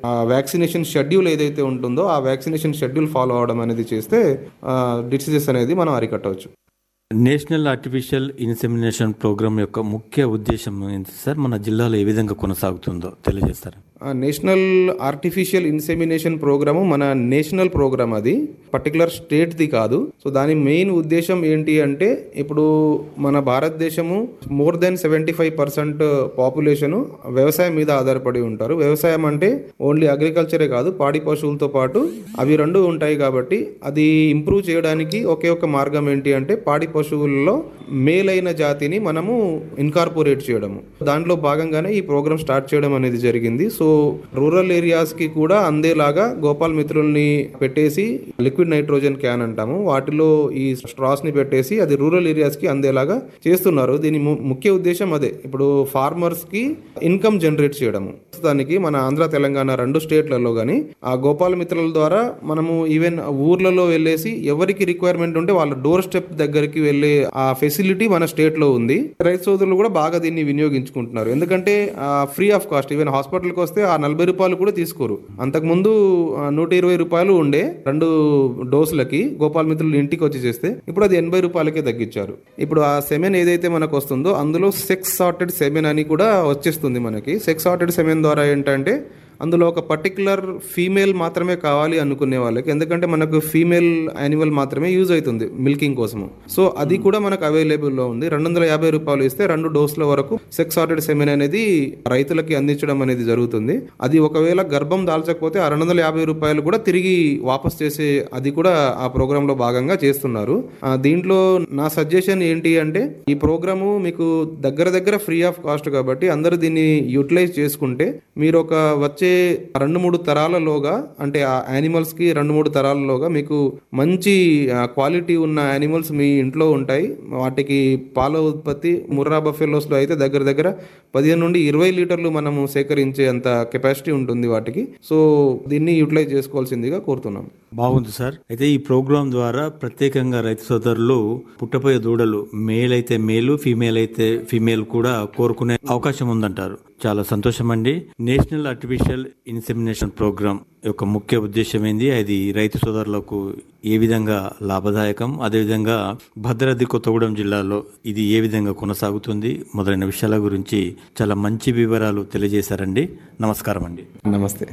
ఆ vaccination schedule ఏదైతే ఉంటుందో ఆ వ్యాక్సినేషన్ షెడ్యూల్ ఫాలో అవడం అనేది చేస్తే డిసీజెస్ అనేది మనం అరికట్టవచ్చు నేషనల్ ఆర్టిఫిషియల్ ఇన్సెమినేషన్ ప్రోగ్రామ్ యొక్క ముఖ్య ఉద్దేశం ఏంటి సార్ మన జిల్లాలో ఏ విధంగా కొనసాగుతుందో తెలియజేస్తారు ఆ నేషనల్ ఆర్టిఫిషియల్ ఇన్సెమినేషన్ ప్రోగ్రాము మన నేషనల్ ప్రోగ్రామ్ అది పర్టికులర్ స్టేట్ది కాదు సో దాని మెయిన్ ఉద్దేశం ఏంటి అంటే ఇప్పుడు మన భారతదేశము more than seventy five percent population వ్యవసాయం మీద ఆధారపడి ఉంటారు వ్యవసాయం అంటే ఓన్లీ అగ్రికల్చరే కాదు పాడి పశువులతో పాటు అవి రెండు ఉంటాయి కాబట్టి అది ఇంప్రూవ్ చేయడానికి ఒకే ఒక మార్గం ఏంటి అంటే పాడి పశువుల్లో మేలైన జాతిని మనము ఇన్కార్పొరేట్ చేయడము దాంట్లో భాగంగానే ఈ ప్రోగ్రామ్ స్టార్ట్ చేయడం అనేది జరిగింది సో రూరల్ ఏరియాస్ కి కూడా అందేలాగా గోపాల్ మిత్రుల్ని పెట్టేసి లిక్విడ్ నైట్రోజన్ క్యాన్ అంటాము వాటిలో ఈ స్ట్రాస్ ని పెట్టేసి అది రూరల్ ఏరియాస్ కి అందేలాగా చేస్తున్నారు దీని ము- ముఖ్య ఉద్దేశం అదే ఇప్పుడు ఫార్మర్స్ కి ఇన్కమ్ జనరేట్ చేయడము ప్రస్తుతానికి మన ఆంధ్ర తెలంగాణ రెండు స్టేట్లలో కానీ ఆ గోపాల మిత్రుల ద్వారా మనము ఈవెన్ ఊర్లలో వెళ్ళేసి ఎవరికి రిక్వైర్మెంట్ ఉంటే వాళ్ళ డోర్ స్టెప్ దగ్గరికి వెళ్ళే ఆ ఫెసిలిటీ మన స్టేట్ లో ఉంది రైతు సోదరులు కూడా బాగా దీన్ని వినియోగించుకుంటున్నారు ఎందుకంటే ఫ్రీ ఆఫ్ కాస్ట్ ఈవెన్ హాస్పిటల్కి వస్తే ఆ నలభై రూపాయలు కూడా తీసుకోరు అంతకుముందు ఆ, నూట ఇరవై రూపాయలు ఉండే రెండు డోసులకి గోపాల్ మిత్రులు ఇంటికి వచ్చి చేస్తే ఇప్పుడు అది ఎనభై రూపాయలకే తగ్గించారు ఇప్పుడు ఆ సెమెన్ ఏదైతే మనకు వస్తుందో అందులో సెక్స్ సార్టెడ్ సెమెన్ అని కూడా వచ్చేస్తుంది మనకి సెక్స్ సార్టెడ్ సెమెన్ ద్వారా ఏంటంటే అందులో ఒక పర్టికులర్ ఫీమేల్ మాత్రమే కావాలి అనుకునే వాళ్ళకి ఎందుకంటే మనకు ఫీమేల్ యానిమల్ మాత్రమే యూజ్ అవుతుంది మిల్కింగ్ కోసము సో అది కూడా మనకు అవైలబుల్లో ఉంది రెండు వందల యాభై రూపాయలు ఇస్తే రెండు డోసుల వరకు సెక్స్ సార్టెడ్ సెమెన్ అనేది రైతులకి అందించడం అనేది జరుగుతుంది అది ఒకవేళ గర్భం దాల్చకపోతే ఆ రెండు వందల యాభై రూపాయలు కూడా తిరిగి వాపస్ చేసే అది కూడా ఆ ప్రోగ్రామ్ లో భాగంగా చేస్తున్నారు ఆ, దీంట్లో నా సజెషన్ ఏంటి అంటే ఈ ప్రోగ్రాము మీకు దగ్గర దగ్గర ఫ్రీ ఆఫ్ కాస్ట్ కాబట్టి అందరూ దీన్ని యూటిలైజ్ చేసుకుంటే మీరు ఒక వచ్చే రెండు మూడు తరాలలోగా అంటే ఆ యానిమల్స్ కి రెండు మూడు తరాలలోగా మీకు మంచి క్వాలిటీ ఉన్న యానిమల్స్ మీ ఇంట్లో ఉంటాయి వాటికి పాల ఉత్పత్తి ముర్రా బఫెలోస్ లో అయితే దగ్గర దగ్గర పదిహేను నుండి ఇరవై లీటర్లు మనము సేకరించే అంత కెపాసిటీ ఉంటుంది వాటికి సో దీన్ని యూటిలైజ్ చేసుకోవాల్సిందిగా కోరుతున్నాం బాగుంది సార్ అయితే ఈ ప్రోగ్రాం ద్వారా ప్రత్యేకంగా రైతు సోదరులు పుట్టపోయే దూడలు మేల్ అయితే మేలు ఫీమేల్ అయితే ఫీమేల్ కూడా కోరుకునే అవకాశం ఉందంటారు చాలా సంతోషం అండి నేషనల్ ఆర్టిఫిషియల్ ఇన్సెమినేషన్ ప్రోగ్రామ్ యొక్క ముఖ్య ఉద్దేశం ఏంది అది రైతు సోదరులకు ఏ విధంగా లాభదాయకం అదేవిధంగా భద్రాద్రి కొత్తగూడెం జిల్లాలో ఇది ఏ విధంగా కొనసాగుతుంది మొదలైన విషయాల గురించి చాలా మంచి వివరాలు తెలియజేశారండి నమస్కారం అండి నమస్తే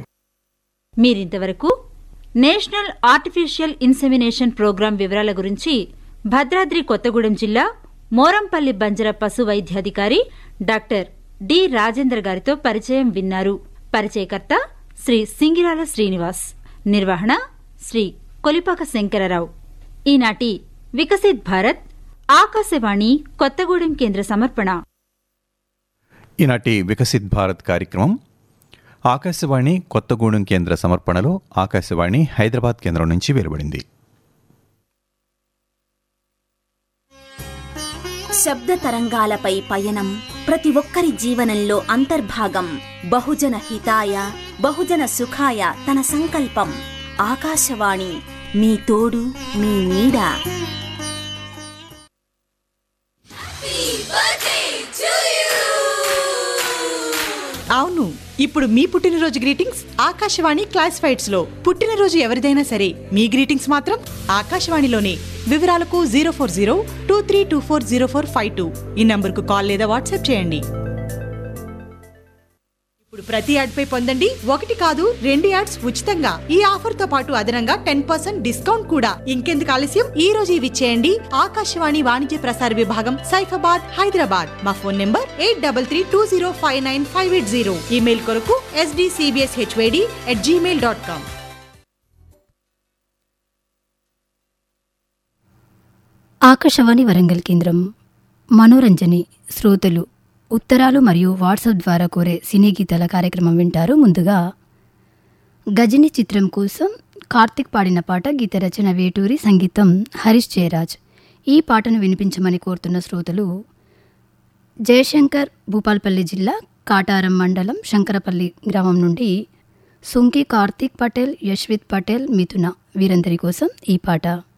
మీరింతవరకు నేషనల్ ఆర్టిఫిషియల్ ఇన్సెమినేషన్ ప్రోగ్రాం వివరాల గురించి భద్రాద్రి కొత్తగూడెం జిల్లా మోరంపల్లి బంజర పశు వైద్యాధికారి డాక్టర్ డి రాజేంద్ర గారితో పరిచయం విన్నారు పరిచయకర్త శ్రీ సింగిరాల శ్రీనివాస్ నిర్వహణ శ్రీ కొలిపాక శంకరరావు ఈనాటి వికసిత్ భారత్ ఆకాశవాణి కొత్తగూడెం కేంద్ర సమర్పణ ఈనాటి వికసిత్ భారత్ కార్యక్రమం ఆకాశవాణి కొత్తగూడెం కేంద్ర సమర్పణలో ఆకాశవాణి హైదరాబాద్ కేంద్రం నుంచి వెలువడింది శబ్ద తరంగాలపై పయనం ప్రతి ఒక్కరి జీవనంలో అంతర్భాగం బహుజన హితాయ బహుజన సుఖాయ తన సంకల్పం ఆకాశవాణి మీ తోడు మీ నీడ అవును ఇప్పుడు మీ పుట్టినరోజు గ్రీటింగ్స్ ఆకాశవాణి క్లాసిఫైడ్స్ లో పుట్టినరోజు ఎవరిదైనా సరే మీ గ్రీటింగ్స్ మాత్రం ఆకాశవాణిలోనే వివరాలకు zero four zero two three two four zero four five two ఈ నంబర్కు కాల్ లేదా వాట్సాప్ చేయండి ఇప్పుడు ప్రతి యాడ్ పై పొందండి ఒకటి కాదు రెండు యాడ్స్ ఉచితంగా ఈ ఆఫర్ తో పాటు అదనంగా టెన్ పర్సెంట్ డిస్కౌంట్ కూడా ఇంకెందుకు ఆలస్యం ఈ రోజు ఇవి చేయండి ఆకాశవాణి వాణిజ్య ప్రసార విభాగం సైఫాబాద్ హైదరాబాద్ మా phone number eight double three two zero five nine five eight zero email కొరకు SDCBS HYD at gmail dot com Akashvani Warangal కేంద్రం మనోరంజని శ్రోతలు ఉత్తరాలు మరియు వాట్సాప్ ద్వారా కోరే సినీ గీతాల కార్యక్రమం వింటారు ముందుగా గజని చిత్రం కోసం కార్తిక్ పాడిన పాట గీత రచన వేటూరి సంగీతం హరీష్ జయరాజ్ ఈ పాటను వినిపించమని కోరుతున్న శ్రోతలు జయశంకర్ భూపాల్పల్లి జిల్లా కాటారం మండలం శంకరపల్లి గ్రామం నుండి సుంకి కార్తిక్ పటేల్ యశ్విత్ పటేల్ మిథున వీరందరి కోసం ఈ పాట